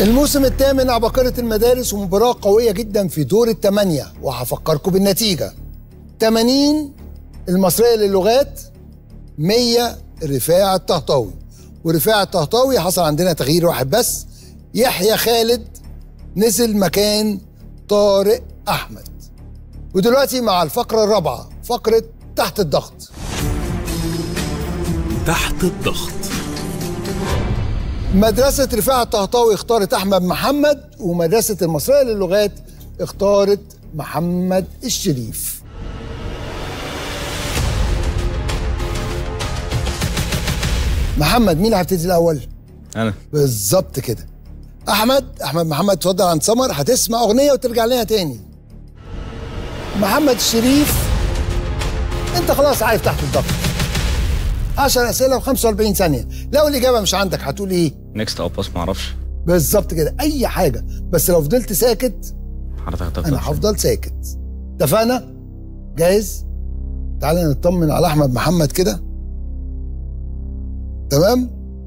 الموسم الثامن عباقرة المدارس ومباراة قوية جدا في دور الثمانية وهفكركم بالنتيجة 80 المصرية للغات 100 رفاع الطهطاوي ورفاع الطهطاوي حصل عندنا تغيير واحد بس يحيى خالد نزل مكان طارق أحمد ودلوقتي مع الفقرة الرابعة فقرة تحت الضغط تحت الضغط مدرسة رفاع الطهطاوي اختارت أحمد محمد ومدرسة المصرية للغات اختارت محمد الشريف محمد مين اللي هيبتدي الأول؟ انا بالظبط كده أحمد أحمد محمد اتفضل عند سمر هتسمع أغنية وترجع لنا تاني محمد الشريف أنت خلاص عارف تحت الضغط 10 أسئلة و45 ثانية لو الإجابة مش عندك هتقول إيه؟ نيكست او باس ما اعرفش بالظبط كده اي حاجه بس لو فضلت ساكت حضرتك هتفضل انا هفضل ساكت اتفقنا جاهز تعالى نطمن على احمد محمد كده تمام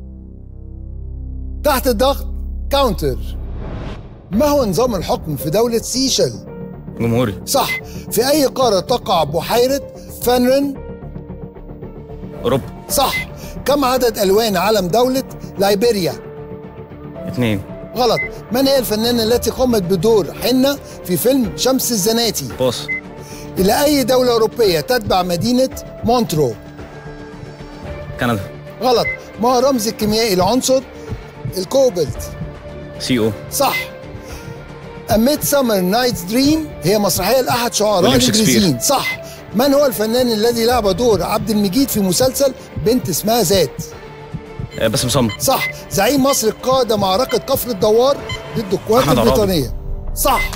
تحت الضغط كاونتر ما هو نظام الحكم في دولة سيشل؟ جمهوري صح في أي قارة تقع بحيرة فانرن؟ اوروبا صح كم عدد ألوان علم دولة ليبيريا؟ اتنين غلط من هي الفنانة التي قامت بدور حنة في فيلم شمس الزناتي باص إلى أي دولة أوروبية تتبع مدينة مونترو كندا غلط ما هو الرمز الكيميائي لعنصر الكوبلت سي او صح A Midsummer Night's Dream هي مسرحية لأحد شعراء ويليام شكسبير. الإنجليزيين صح من هو الفنان الذي لعب دور عبد المجيد في مسلسل بنت اسمها ذات آه، باسم سمر صح زعيم مصر قاد معركة كفر الدوار ضد القوات أحمد عرابي. البريطانية صح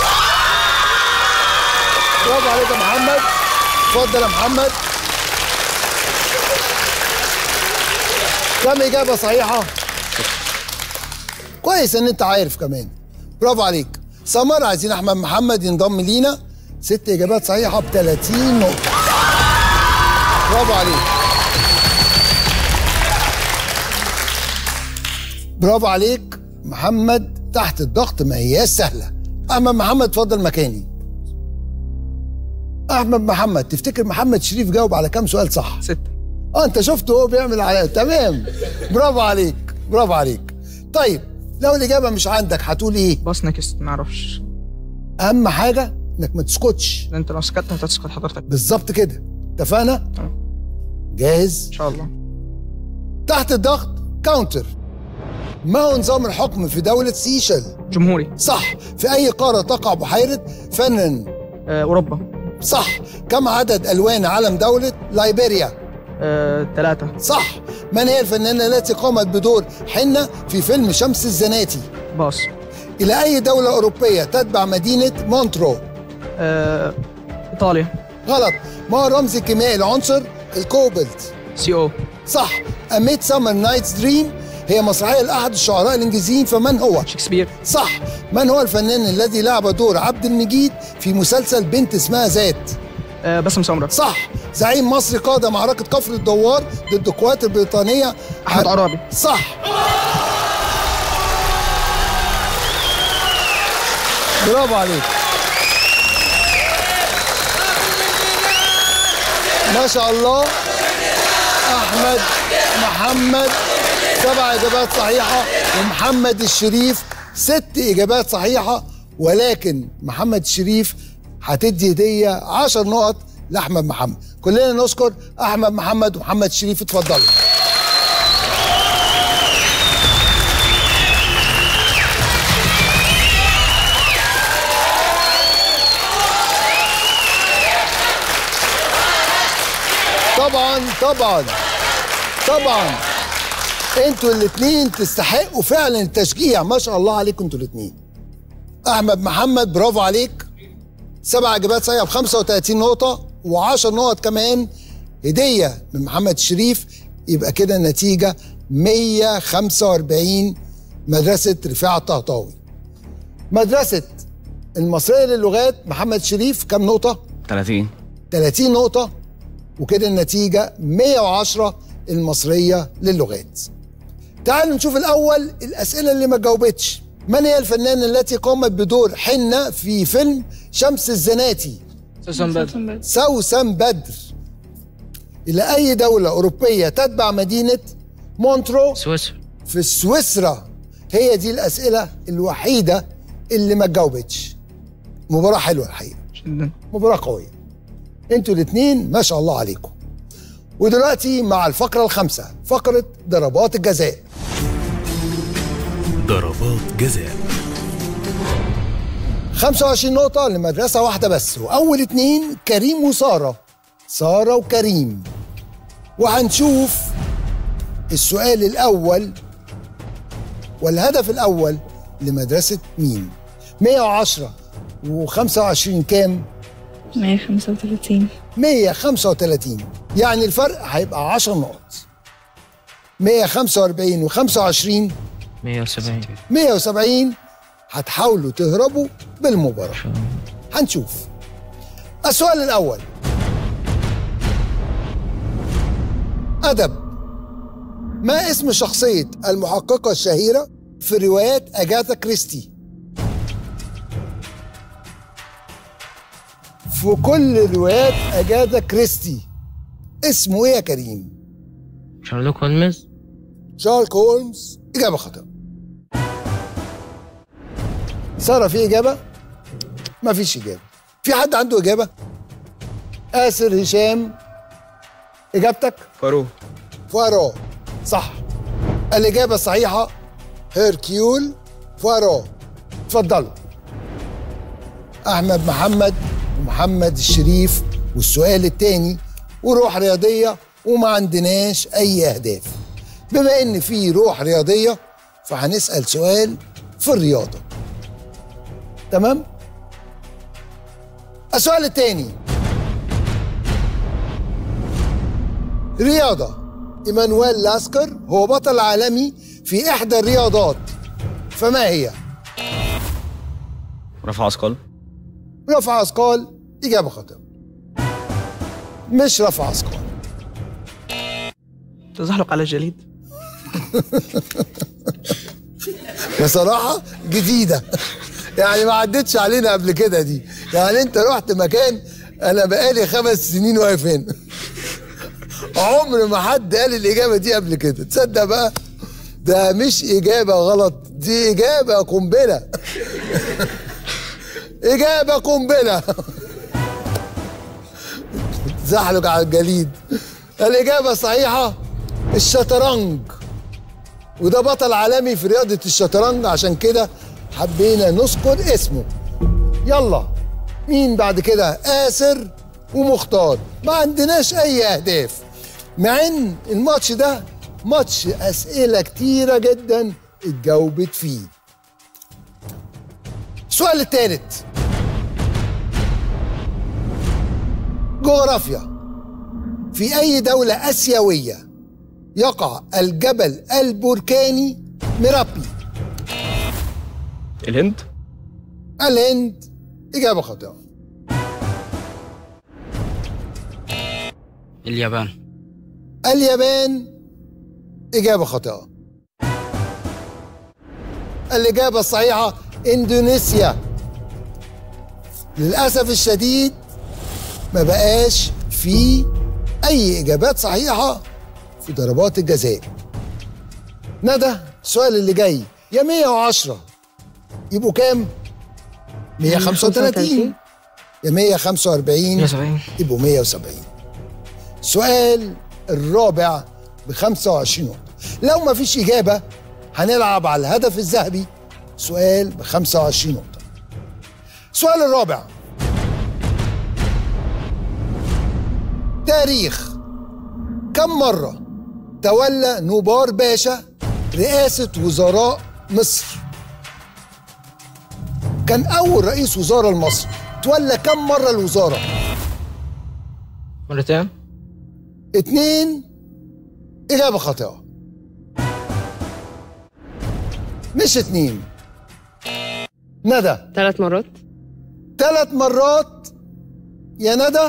برافو عليك يا محمد اتفضل يا محمد كم إجابة صحيحة؟ كويس إن أنت عارف كمان برافو عليك سمر عايزين أحمد محمد ينضم لينا ست إجابات صحيحة ب 30 نقطة برافو عليك برافو عليك محمد تحت الضغط ما هياش سهلة أحمد محمد اتفضل مكاني أحمد محمد تفتكر محمد شريف جاوب على كام سؤال صح؟ ستة اه انت شفته هو بيعمل على تمام برافو عليك برافو عليك طيب لو الإجابة مش عندك هتقول إيه؟ باص نكست ما اعرفش أهم حاجة إنك ما تسكتش انت لو سكت هتسكت حضرتك بالظبط كده اتفقنا؟ تمام. جاهز؟ ان شاء الله تحت الضغط كاونتر ما هو نظام الحكم في دولة سيشل؟ جمهوري صح في أي قارة تقع بحيرة فنن آه اوروبا صح كم عدد ألوان علم دولة ليبيريا آه ثلاثة صح من هي الفنانة التي قامت بدور حنة في فيلم شمس الزناتي باص إلى أي دولة أوروبية تتبع مدينة مونترو آه ايطاليا غلط ما هو الرمز الكيميائي لعنصر الكوبلت سي او صح A Midsummer Night's Dream هي مسرحية لأحد الشعراء الإنجليزيين فمن هو؟ شكسبير صح من هو الفنان الذي لعب دور عبد المجيد في مسلسل بنت اسمها ذات؟ آه باسم سمرة صح زعيم مصر قاد معركة كفر الدوار ضد القوات البريطانية احمد عرابي صح برافو عليك ما شاء الله احمد محمد سبع اجابات صحيحه ومحمد الشريف ست اجابات صحيحه ولكن محمد الشريف هتدي هديه 10 نقط لاحمد محمد كلنا نشكر احمد محمد ومحمد الشريف اتفضلوا طبعا طبعا طبعا انتوا الاثنين تستحقوا فعلا التشجيع ما شاء الله عليكم انتوا الاثنين احمد محمد برافو عليك سبع اجابات صحيحه ب 35 نقطه و10 نقط كمان هديه من محمد الشريف يبقى كده النتيجه 145 مدرسه رفاعه الطهطاوي مدرسه المصريه للغات محمد شريف كام نقطه 30 30 نقطة وكده النتيجة 110 المصرية للغات تعالوا نشوف الأول الأسئلة اللي ما جاوبتش من هي الفنانة التي قامت بدور حنة في فيلم شمس الزناتي سوسن بدر سوسن بدر إلى أي دولة أوروبية تتبع مدينة مونترو سويسرا في سويسرا هي دي الأسئلة الوحيدة اللي ما تجاوبتش مباراة حلوة الحقيقة جدا مباراة قوية انتوا الاثنين ما شاء الله عليكم ودلوقتي مع الفقرة الخامسة فقرة ضربات الجزاء ضربات جزاء 25 نقطة لمدرسة واحدة بس وأول اتنين كريم وسارة سارة وكريم وهنشوف السؤال الأول والهدف الأول لمدرسة مين 110 و25 كام 135 135 يعني الفرق هيبقى 10 نقط 145 و25 170 170 هتحاولوا تهربوا بالمباراة هنشوف السؤال الأول أدب ما اسم شخصية المحققة الشهيرة في روايات أجاثا كريستي في كل روايات أجاثا كريستي اسمه إيه يا كريم؟ شارلوك هولمز شارلوك هولمز إجابة خطأ سارة في إجابة؟ ما فيش إجابة في حد عنده إجابة؟ آسر هشام إجابتك؟ فاروق فارو صح الإجابة الصحيحة هيركيول فارو اتفضلوا أحمد محمد ومحمد الشريف والسؤال التاني وروح رياضية وما عندناش أي أهداف بما إن في روح رياضية فهنسأل سؤال في الرياضة تمام؟ السؤال التاني رياضة إيمانويل لاسكر هو بطل عالمي في إحدى الرياضات فما هي؟ رفع اثقال رفع أثقال إجابة خاطئة مش رفع أثقال تزحلق على الجليد بصراحة جديدة يعني ما عدتش علينا قبل كده دي يعني انت رحت مكان انا بقالي خمس سنين واقف هنا عمر ما حد قال الإجابة دي قبل كده تصدق بقى ده مش إجابة غلط دي إجابة قنبلة إجابة قنبلة زحلق على الجليد الإجابة الصحيحة الشطرنج وده بطل عالمي في رياضة الشطرنج عشان كده حبينا نذكر اسمه يلا مين بعد كده آسر ومختار ما عندناش أي أهداف مع إن الماتش ده ماتش أسئلة كتيرة جدا اتجاوبت فيه السؤال الثالث جغرافيا في أي دولة آسيوية يقع الجبل البركاني مرابي الهند الهند إجابة خاطئة اليابان اليابان إجابة خاطئة الإجابة الصحيحة إندونيسيا للأسف الشديد ما بقاش في أي إجابات صحيحة في ضربات الجزاء ندى السؤال اللي جاي يا 110 يبقوا كام؟ 135 يا 145 170 يبقوا 170 السؤال الرابع ب 25 نقطة لو ما فيش إجابة هنلعب على الهدف الذهبي سؤال ب 25 نقطة السؤال الرابع تاريخ كم مرة تولى نوبار باشا رئاسة وزراء مصر كان أول رئيس وزراء لمصر تولى كم مرة الوزارة مرتين اتنين إجابة خاطئة مش اتنين ندى ثلاث مرات ثلاث مرات يا ندى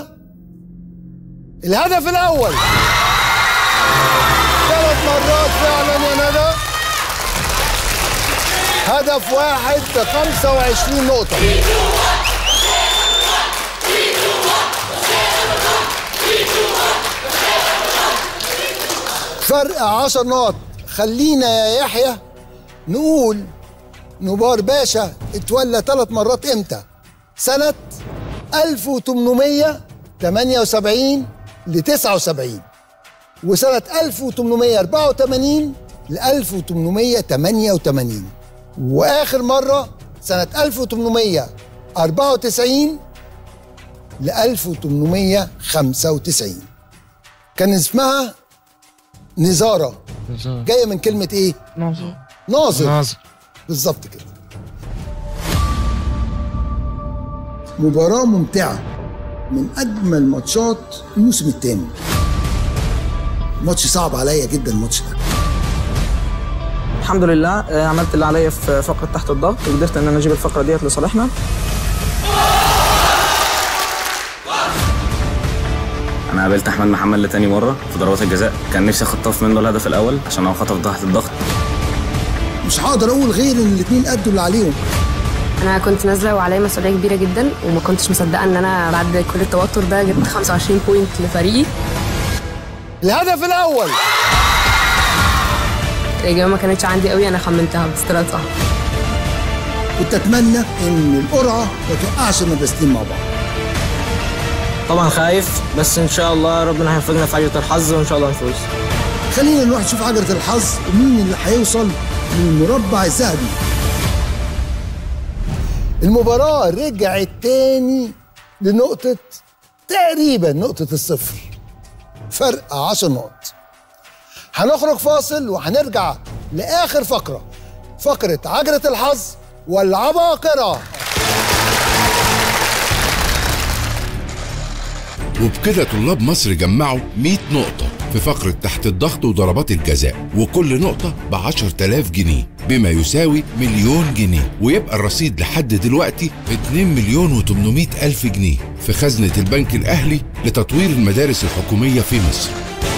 الهدف الأول ثلاث مرات فعلا يا ندى هدف واحد ب 25 نقطة فرق 10 نقط خلينا يا يحيى نقول نبار باشا اتولى ثلاث مرات امتى؟ سنة 1878 ل 79 وسنة 1884 ل 1888 وآخر مرة سنة 1894 ل 1895 كان اسمها نزارة نزار جاية من كلمة إيه؟ ناظر ناظر ناظر بالظبط كده مباراة ممتعة من أجمل ماتشات الموسم الثاني ماتش صعب عليا جدا الماتش ده الحمد لله آه، عملت اللي عليا في فقره تحت الضغط وقدرت ان انا اجيب الفقره ديت لصالحنا انا قابلت احمد محمد لتاني مره في ضربات الجزاء كان نفسي اخطف منه الهدف الاول عشان هو خطف تحت الضغط مش هقدر أقول غير إن الاتنين أدوا اللي عليهم انا كنت نازله وعليا مسؤوليه كبيره جدا وما كنتش مصدقه ان انا بعد كل التوتر ده جبت 25 بوينت لفريقي الهدف الأول الاجابه ما كانتش عندي قوي انا خمنتها بس طلعت صح كنت أتمنى إن القرعة ما توقعش المدرستين مع بعض طبعا خايف بس ان شاء الله ربنا هيوفقنا في عجله الحظ وان شاء الله نفوز خلينا نروح نشوف عجلة الحظ ومين اللي هيوصل للمربع الذهبي المباراة رجعت تاني لنقطة تقريبا نقطة الصفر فرق عشر نقط هنخرج فاصل وهنرجع لآخر فقرة فقرة عجلة الحظ والعباقرة وبكده طلاب مصر جمعوا 100 نقطة في فقرة تحت الضغط وضربات الجزاء وكل نقطة ب 10000 جنيه بما يساوي مليون جنيه ويبقى الرصيد لحد دلوقتي 2 مليون و800 ألف جنيه في خزنة البنك الأهلي لتطوير المدارس الحكومية في مصر